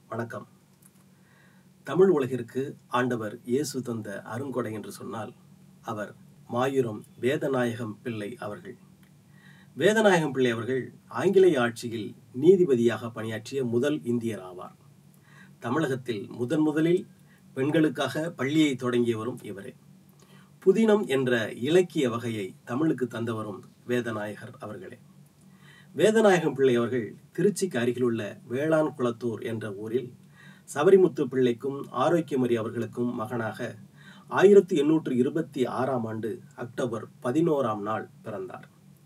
வணக்கம் தமிழ் உலகிற்கு ஆண்டவர் இயேசு தந்த அருங்கொடை என்று சொன்னால் அவர் மாயூரம் வேதநாயகம் பிள்ளை அவர்கள் வேதநாயகம் பிள்ளை அவர்கள் ஆங்கிலேய ஆட்சியில் நீதிபதியாக பணியாற்றிய முதல் இந்தியர் ஆவார் தமிழகத்தில் முதன் முதலில் பெண்களுக்காக பள்ளியை தொடங்கியவரும் இவரே புதினம் என்ற இலக்கிய வகையை தமிழுக்கு தந்தவரும் வேதநாயகர் அவர்களே வேதநாயகம் பிள்ளை அவர்கள் திருச்சிக்கு அருகிலுள்ள வேளாண் குளத்தூர் என்ற ஊரில் சபரிமுத்து பிள்ளைக்கும் ஆரோக்கியமரி அவர்களுக்கும் மகனாக ஆயிரத்தி எண்ணூற்று இருபத்தி ஆறாம் ஆண்டு அக்டோபர் பதினோராம் நாள் பிறந்தார்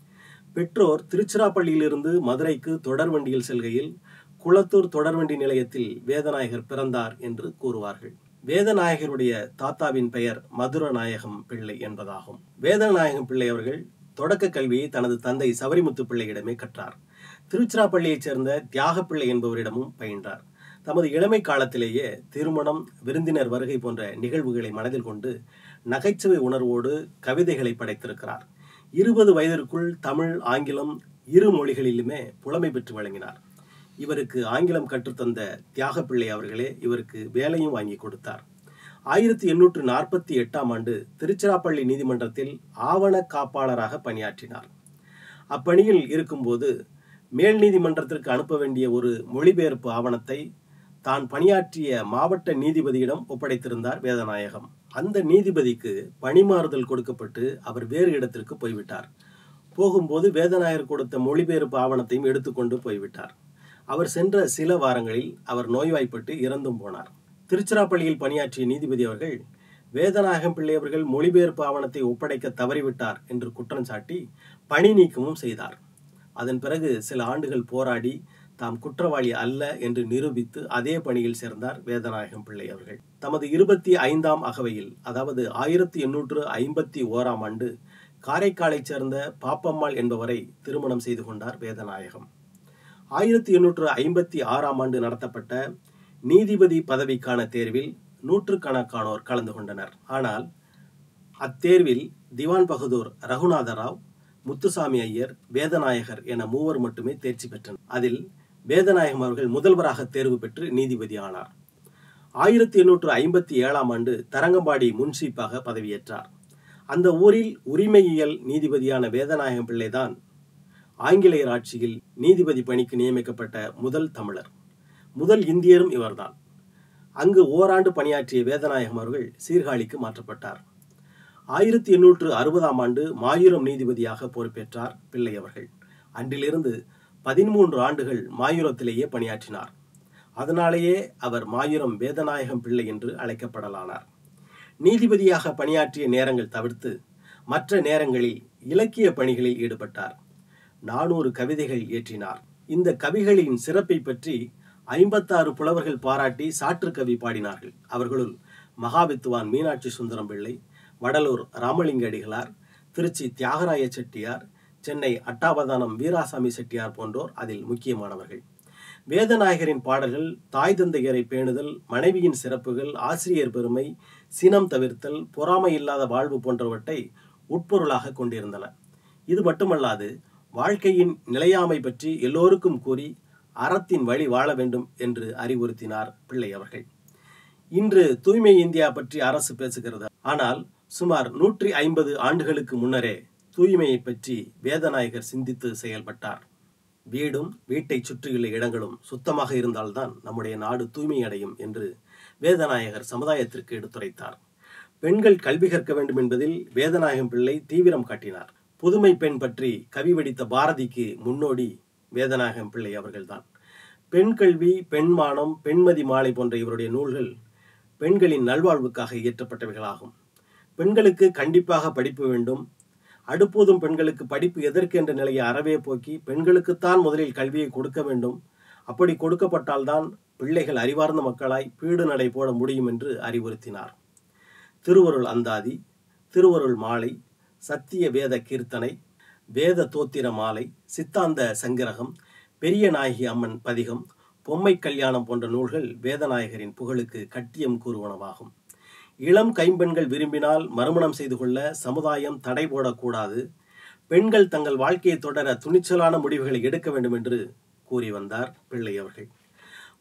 பெற்றோர் திருச்சிராப்பள்ளியிலிருந்து மதுரைக்கு தொடர்வண்டியில் செல்கையில் குளத்தூர் தொடர்வண்டி நிலையத்தில் வேதநாயகர் பிறந்தார் என்று கூறுவார்கள் வேதநாயகருடைய தாத்தாவின் பெயர் மதுரநாயகம் பிள்ளை என்பதாகும் வேதநாயகம் பிள்ளை அவர்கள் தொடக்க கல்வியை தனது தந்தை சபரிமுத்து பிள்ளையிடமே கற்றார் திருச்சிராப்பள்ளியைச் சேர்ந்த தியாகப்பிள்ளை என்பவரிடமும் பயின்றார் தமது இளமை காலத்திலேயே திருமணம் விருந்தினர் வருகை போன்ற நிகழ்வுகளை மனதில் கொண்டு நகைச்சுவை உணர்வோடு கவிதைகளை படைத்திருக்கிறார் இருபது வயதிற்குள் தமிழ் ஆங்கிலம் இரு மொழிகளிலுமே புலமை பெற்று வழங்கினார் இவருக்கு ஆங்கிலம் கற்றுத்தந்த தியாகப்பிள்ளை அவர்களே இவருக்கு வேலையும் வாங்கி கொடுத்தார் ஆயிரத்தி எண்ணூற்று நாற்பத்தி எட்டாம் ஆண்டு திருச்சிராப்பள்ளி நீதிமன்றத்தில் ஆவண காப்பாளராக பணியாற்றினார் அப்பணியில் இருக்கும்போது மேல் நீதிமன்றத்திற்கு அனுப்ப வேண்டிய ஒரு மொழிபெயர்ப்பு ஆவணத்தை தான் பணியாற்றிய மாவட்ட நீதிபதியிடம் ஒப்படைத்திருந்தார் வேதநாயகம் அந்த நீதிபதிக்கு பணிமாறுதல் கொடுக்கப்பட்டு அவர் வேறு இடத்திற்கு போய்விட்டார் போகும்போது வேதநாயகர் கொடுத்த மொழிபெயர்ப்பு ஆவணத்தையும் எடுத்துக்கொண்டு போய்விட்டார் அவர் சென்ற சில வாரங்களில் அவர் நோய்வாய்ப்பட்டு இறந்தும் போனார் திருச்சிராப்பள்ளியில் பணியாற்றிய நீதிபதி அவர்கள் வேதநாயகம் பிள்ளை அவர்கள் மொழிபெயர்ப்பு ஆவணத்தை ஒப்படைக்க தவறிவிட்டார் என்று குற்றம் சாட்டி பணி நீக்கமும் செய்தார் அதன் பிறகு சில ஆண்டுகள் போராடி தாம் குற்றவாளி அல்ல என்று நிரூபித்து அதே பணியில் சேர்ந்தார் வேதநாயகம் பிள்ளை அவர்கள் தமது இருபத்தி ஐந்தாம் அகவையில் அதாவது ஆயிரத்தி எண்ணூற்று ஐம்பத்தி ஓராம் ஆண்டு காரைக்காலைச் சேர்ந்த பாப்பம்மாள் என்பவரை திருமணம் செய்து கொண்டார் வேதநாயகம் ஆயிரத்தி எண்ணூற்று ஐம்பத்தி ஆறாம் ஆண்டு நடத்தப்பட்ட நீதிபதி பதவிக்கான தேர்வில் நூற்றுக்கணக்கானோர் கலந்து கொண்டனர் ஆனால் அத்தேர்வில் திவான் பகதூர் ரகுநாத ராவ் முத்துசாமி ஐயர் வேதநாயகர் என மூவர் மட்டுமே தேர்ச்சி பெற்றனர் அதில் வேதநாயகம் அவர்கள் முதல்வராக தேர்வு பெற்று நீதிபதி ஆனார் ஆயிரத்தி எண்ணூற்று ஐம்பத்தி ஏழாம் ஆண்டு தரங்கம்பாடி முன்சீப்பாக பதவியேற்றார் அந்த ஊரில் உரிமையியல் நீதிபதியான வேதநாயகம் பிள்ளைதான் ஆங்கிலேயர் ஆட்சியில் நீதிபதி பணிக்கு நியமிக்கப்பட்ட முதல் தமிழர் முதல் இந்தியரும் இவர்தான் அங்கு ஓராண்டு பணியாற்றிய வேதநாயகம் அவர்கள் சீர்காழிக்கு மாற்றப்பட்டார் ஆயிரத்தி எண்ணூற்று அறுபதாம் ஆண்டு மாயூரம் நீதிபதியாக பொறுப்பேற்றார் பிள்ளை அவர்கள் அன்றிலிருந்து பதிமூன்று ஆண்டுகள் மாயூரத்திலேயே பணியாற்றினார் அதனாலேயே அவர் மாயூரம் வேதநாயகம் பிள்ளை என்று அழைக்கப்படலானார் நீதிபதியாக பணியாற்றிய நேரங்கள் தவிர்த்து மற்ற நேரங்களில் இலக்கிய பணிகளில் ஈடுபட்டார் நானூறு கவிதைகள் இயற்றினார் இந்த கவிகளின் சிறப்பை பற்றி ஐம்பத்தாறு புலவர்கள் பாராட்டி சாற்று கவி பாடினார்கள் அவர்களுள் மகாவித்துவான் மீனாட்சி சுந்தரம் பிள்ளை வடலூர் ராமலிங்க அடிகளார் திருச்சி தியாகராய செட்டியார் சென்னை அட்டாவதானம் வீராசாமி செட்டியார் போன்றோர் அதில் முக்கியமானவர்கள் வேதநாயகரின் பாடல்கள் தாய் தந்தையரை பேணுதல் மனைவியின் சிறப்புகள் ஆசிரியர் பெருமை சினம் தவிர்த்தல் பொறாமை இல்லாத வாழ்வு போன்றவற்றை உட்பொருளாக கொண்டிருந்தன இது மட்டுமல்லாது வாழ்க்கையின் நிலையாமை பற்றி எல்லோருக்கும் கூறி அறத்தின் வழி வாழ வேண்டும் என்று அறிவுறுத்தினார் பிள்ளை அவர்கள் இன்று தூய்மை இந்தியா பற்றி அரசு பேசுகிறது ஆனால் சுமார் நூற்றி ஐம்பது ஆண்டுகளுக்கு முன்னரே தூய்மையை பற்றி வேதநாயகர் சிந்தித்து செயல்பட்டார் வீடும் வீட்டை சுற்றியுள்ள இடங்களும் சுத்தமாக இருந்தால்தான் நம்முடைய நாடு தூய்மை அடையும் என்று வேதநாயகர் சமுதாயத்திற்கு எடுத்துரைத்தார் பெண்கள் கல்வி கற்க வேண்டும் என்பதில் வேதநாயகம் பிள்ளை தீவிரம் காட்டினார் புதுமை பெண் பற்றி கவி வடித்த பாரதிக்கு முன்னோடி வேதநாயகம் பிள்ளை அவர்கள்தான் பெண் கல்வி பெண்மானம் பெண்மதி மாலை போன்ற இவருடைய நூல்கள் பெண்களின் நல்வாழ்வுக்காக இயற்றப்பட்டவைகளாகும் பெண்களுக்கு கண்டிப்பாக படிப்பு வேண்டும் அடுப்போதும் பெண்களுக்கு படிப்பு எதற்கு என்ற நிலையை அறவே போக்கி பெண்களுக்குத்தான் முதலில் கல்வியை கொடுக்க வேண்டும் அப்படி கொடுக்கப்பட்டால்தான் பிள்ளைகள் அறிவார்ந்த மக்களாய் பீடு நடை போட முடியும் என்று அறிவுறுத்தினார் திருவருள் அந்தாதி திருவருள் மாலை சத்திய வேத கீர்த்தனை வேத தோத்திர மாலை சித்தாந்த சங்கிரகம் பெரிய நாயகி அம்மன் பதிகம் பொம்மை கல்யாணம் போன்ற நூல்கள் வேதநாயகரின் புகழுக்கு கட்டியம் கூறுவனவாகும் இளம் கைம்பெண்கள் விரும்பினால் மறுமணம் செய்து கொள்ள சமுதாயம் தடை போடக்கூடாது பெண்கள் தங்கள் வாழ்க்கையை தொடர துணிச்சலான முடிவுகளை எடுக்க வேண்டும் என்று கூறி வந்தார் பிள்ளை அவர்கள்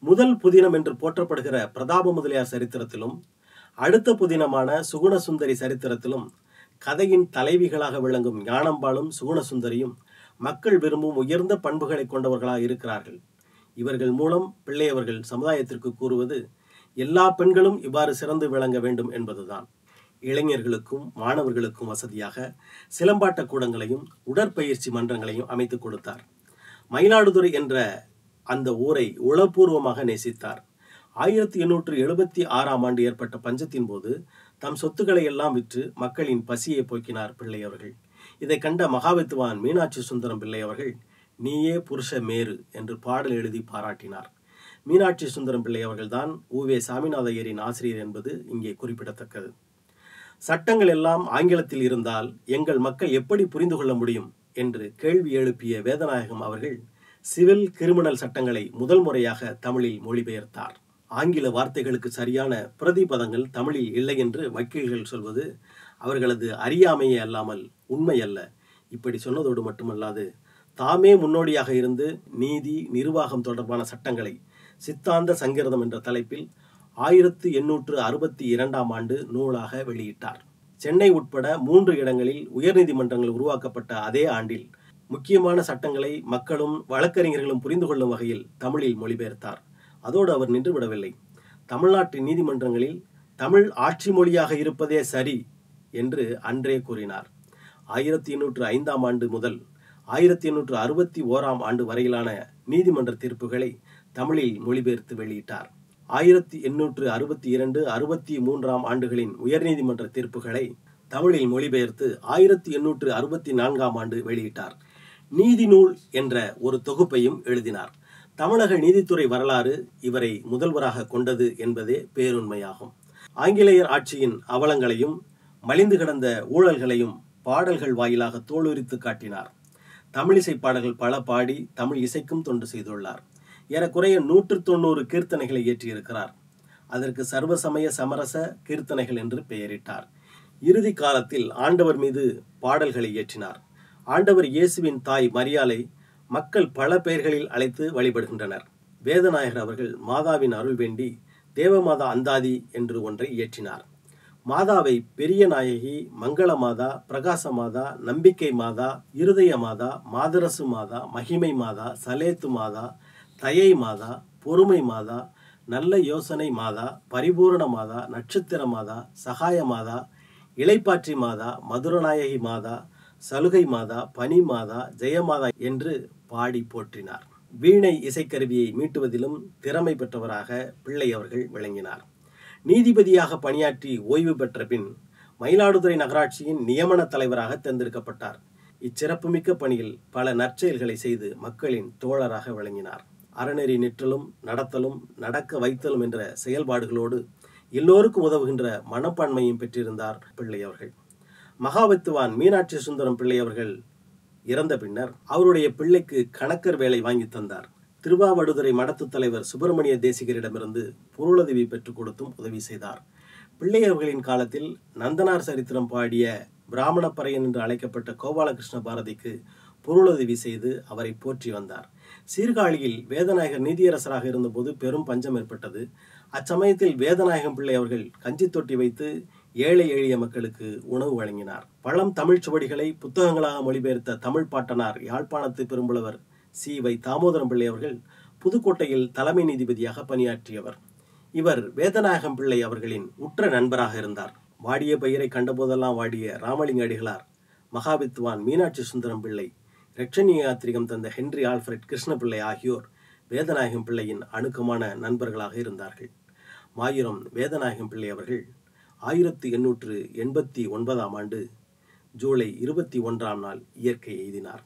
முதல் புதினம் என்று போற்றப்படுகிற பிரதாப முதலியார் சரித்திரத்திலும் அடுத்த புதினமான சுகுணசுந்தரி சரித்திரத்திலும் கதையின் தலைவிகளாக விளங்கும் ஞானம்பாளும் சுகுணசுந்தரியும் மக்கள் விரும்பும் உயர்ந்த பண்புகளை கொண்டவர்களாக இருக்கிறார்கள் இவர்கள் மூலம் பிள்ளையவர்கள் சமுதாயத்திற்கு கூறுவது எல்லா பெண்களும் இவ்வாறு சிறந்து விளங்க வேண்டும் என்பதுதான் இளைஞர்களுக்கும் மாணவர்களுக்கும் வசதியாக சிலம்பாட்ட கூடங்களையும் உடற்பயிற்சி மன்றங்களையும் அமைத்துக் கொடுத்தார் மயிலாடுதுறை என்ற அந்த ஊரை உளப்பூர்வமாக நேசித்தார் ஆயிரத்தி எண்ணூற்று எழுபத்தி ஆறாம் ஆண்டு ஏற்பட்ட பஞ்சத்தின் போது தம் சொத்துக்களை எல்லாம் விற்று மக்களின் பசியை போக்கினார் பிள்ளை அவர்கள் இதை கண்ட மகாவித்துவான் மீனாட்சி சுந்தரம் பிள்ளை அவர்கள் நீயே புருஷ மேரு என்று பாடல் எழுதி பாராட்டினார் மீனாட்சி சுந்தரம் பிள்ளை அவர்கள்தான் உவே சாமிநாத ஐயரின் ஆசிரியர் என்பது இங்கே குறிப்பிடத்தக்கது சட்டங்கள் எல்லாம் ஆங்கிலத்தில் இருந்தால் எங்கள் மக்கள் எப்படி புரிந்து கொள்ள முடியும் என்று கேள்வி எழுப்பிய வேதநாயகம் அவர்கள் சிவில் கிரிமினல் சட்டங்களை முதல் முறையாக தமிழில் மொழிபெயர்த்தார் ஆங்கில வார்த்தைகளுக்கு சரியான பிரதிபதங்கள் தமிழில் இல்லை என்று வக்கீல்கள் சொல்வது அவர்களது அறியாமையே அல்லாமல் உண்மை அல்ல இப்படி சொன்னதோடு மட்டுமல்லாது தாமே முன்னோடியாக இருந்து நீதி நிர்வாகம் தொடர்பான சட்டங்களை சித்தாந்த சங்கிரதம் என்ற தலைப்பில் ஆயிரத்து எண்ணூற்று அறுபத்தி இரண்டாம் ஆண்டு நூலாக வெளியிட்டார் சென்னை உட்பட மூன்று இடங்களில் உயர்நீதிமன்றங்கள் உருவாக்கப்பட்ட அதே ஆண்டில் முக்கியமான சட்டங்களை மக்களும் வழக்கறிஞர்களும் புரிந்து கொள்ளும் வகையில் தமிழில் மொழிபெயர்த்தார் அதோடு அவர் நின்றுவிடவில்லை தமிழ்நாட்டு நீதிமன்றங்களில் தமிழ் ஆட்சி மொழியாக இருப்பதே சரி என்று அன்றே கூறினார் ஆயிரத்தி எண்ணூற்று ஐந்தாம் ஆண்டு முதல் ஆயிரத்தி எண்ணூற்று அறுபத்தி ஓராம் ஆண்டு வரையிலான நீதிமன்ற தீர்ப்புகளை தமிழில் மொழிபெயர்த்து வெளியிட்டார் ஆயிரத்தி எண்ணூற்று அறுபத்தி இரண்டு அறுபத்தி மூன்றாம் ஆண்டுகளின் உயர்நீதிமன்ற தீர்ப்புகளை தமிழில் மொழிபெயர்த்து ஆயிரத்தி எண்ணூற்று அறுபத்தி நான்காம் ஆண்டு வெளியிட்டார் நீதி நூல் என்ற ஒரு தொகுப்பையும் எழுதினார் தமிழக நீதித்துறை வரலாறு இவரை முதல்வராக கொண்டது என்பதே பேருண்மையாகும் ஆங்கிலேயர் ஆட்சியின் அவலங்களையும் மலிந்து கிடந்த ஊழல்களையும் பாடல்கள் வாயிலாக தோலுரித்து காட்டினார் தமிழிசை பாடல்கள் பல பாடி தமிழ் இசைக்கும் தொண்டு செய்துள்ளார் ஏறக்குறைய நூற்று தொண்ணூறு கீர்த்தனைகளை இயற்றியிருக்கிறார் அதற்கு சர்வசமய சமரச கீர்த்தனைகள் என்று பெயரிட்டார் இறுதி காலத்தில் ஆண்டவர் மீது பாடல்களை இயற்றினார் ஆண்டவர் இயேசுவின் தாய் மரியாலை மக்கள் பல பெயர்களில் அழைத்து வழிபடுகின்றனர் வேதநாயகர் அவர்கள் மாதாவின் அருள் வேண்டி தேவமாதா அந்தாதி என்று ஒன்றை இயற்றினார் மாதாவை பெரிய நாயகி மங்கள மாதா பிரகாச மாதா நம்பிக்கை மாதா இருதய மாதா மாதரசு மாதா மகிமை மாதா சலேத்து மாதா தயை மாதா பொறுமை மாதா நல்ல யோசனை மாதா பரிபூரண மாதா நட்சத்திர மாதா சகாய மாதா இளைப்பாற்றி மாதா மதுரநாயகி மாதா சலுகை மாதா பனி மாதா ஜெயமாதா என்று பாடி போற்றினார் வீணை இசைக்கருவியை மீட்டுவதிலும் திறமை பெற்றவராக பிள்ளை அவர்கள் விளங்கினார் நீதிபதியாக பணியாற்றி ஓய்வு பெற்ற பின் மயிலாடுதுறை நகராட்சியின் நியமன தலைவராக தேர்ந்தெடுக்கப்பட்டார் இச்சிறப்புமிக்க பணியில் பல நற்செயல்களை செய்து மக்களின் தோழராக விளங்கினார் அறநெறி நிற்றலும் நடத்தலும் நடக்க வைத்தலும் என்ற செயல்பாடுகளோடு எல்லோருக்கும் உதவுகின்ற மனப்பான்மையும் பெற்றிருந்தார் பிள்ளை அவர்கள் மகாவித்துவான் மீனாட்சி சுந்தரம் பிள்ளை அவர்கள் இறந்த பின்னர் அவருடைய பிள்ளைக்கு கணக்கர் வேலை வாங்கி தந்தார் திருவாவடுதுறை மடத்து தலைவர் சுப்பிரமணிய தேசிகரிடமிருந்து பொருளுதவி பெற்றுக் கொடுத்தும் உதவி செய்தார் பிள்ளை அவர்களின் காலத்தில் நந்தனார் சரித்திரம் பாடிய பிராமணப்பறையன் என்று அழைக்கப்பட்ட கோபாலகிருஷ்ண பாரதிக்கு பொருளுதவி செய்து அவரை போற்றி வந்தார் சீர்காழியில் வேதநாயகர் நீதியரசராக இருந்தபோது பெரும் பஞ்சம் ஏற்பட்டது அச்சமயத்தில் வேதநாயகம் பிள்ளை அவர்கள் கஞ்சி தொட்டி வைத்து ஏழை எளிய மக்களுக்கு உணவு வழங்கினார் பழம் தமிழ் சுவடிகளை புத்தகங்களாக மொழிபெயர்த்த தமிழ் பாட்டனார் யாழ்ப்பாணத்து பெரும்புலவர் சி வை தாமோதரம் பிள்ளை அவர்கள் புதுக்கோட்டையில் தலைமை நீதிபதியாக பணியாற்றியவர் இவர் வேதநாயகம் பிள்ளை அவர்களின் உற்ற நண்பராக இருந்தார் வாடிய பயிரை கண்டபோதெல்லாம் வாடிய ராமலிங்க அடிகளார் மகாவித்வான் மீனாட்சி சுந்தரம் பிள்ளை ரட்சணிய யாத்திரிகம் தந்த ஹென்றி ஆல்ஃபிரட் கிருஷ்ணபிள்ளை ஆகியோர் வேதநாயகம் பிள்ளையின் அணுக்கமான நண்பர்களாக இருந்தார்கள் மாயூரம் வேதநாயகம் பிள்ளை அவர்கள் ஆயிரத்தி எண்ணூற்று எண்பத்தி ஒன்பதாம் ஆண்டு ஜூலை இருபத்தி ஒன்றாம் நாள் இயற்கை எய்தினார்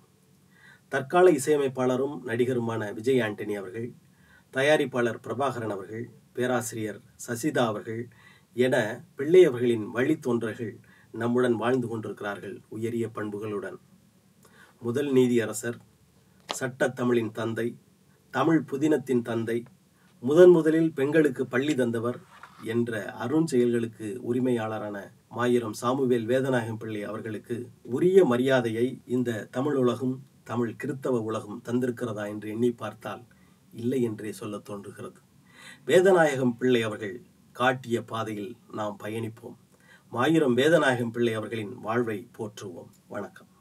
தற்கால இசையமைப்பாளரும் நடிகருமான விஜய் ஆண்டனி அவர்கள் தயாரிப்பாளர் பிரபாகரன் அவர்கள் பேராசிரியர் சசிதா அவர்கள் என பிள்ளை அவர்களின் வழித்தோன்றர்கள் நம்முடன் வாழ்ந்து கொண்டிருக்கிறார்கள் உயரிய பண்புகளுடன் முதல் நீதியரசர் சட்டத் தமிழின் தந்தை தமிழ் புதினத்தின் தந்தை முதன் முதலில் பெண்களுக்கு பள்ளி தந்தவர் என்ற அருஞ்செயல்களுக்கு உரிமையாளரான மாயிரம் சாமுவேல் வேதநாயகம் பிள்ளை அவர்களுக்கு உரிய மரியாதையை இந்த தமிழ் உலகும் தமிழ் கிறித்தவ உலகம் தந்திருக்கிறதா என்று எண்ணி பார்த்தால் இல்லை என்றே சொல்ல தோன்றுகிறது வேதநாயகம் பிள்ளை அவர்கள் காட்டிய பாதையில் நாம் பயணிப்போம் மாயூரம் வேதநாயகம் பிள்ளை அவர்களின் வாழ்வை போற்றுவோம் வணக்கம்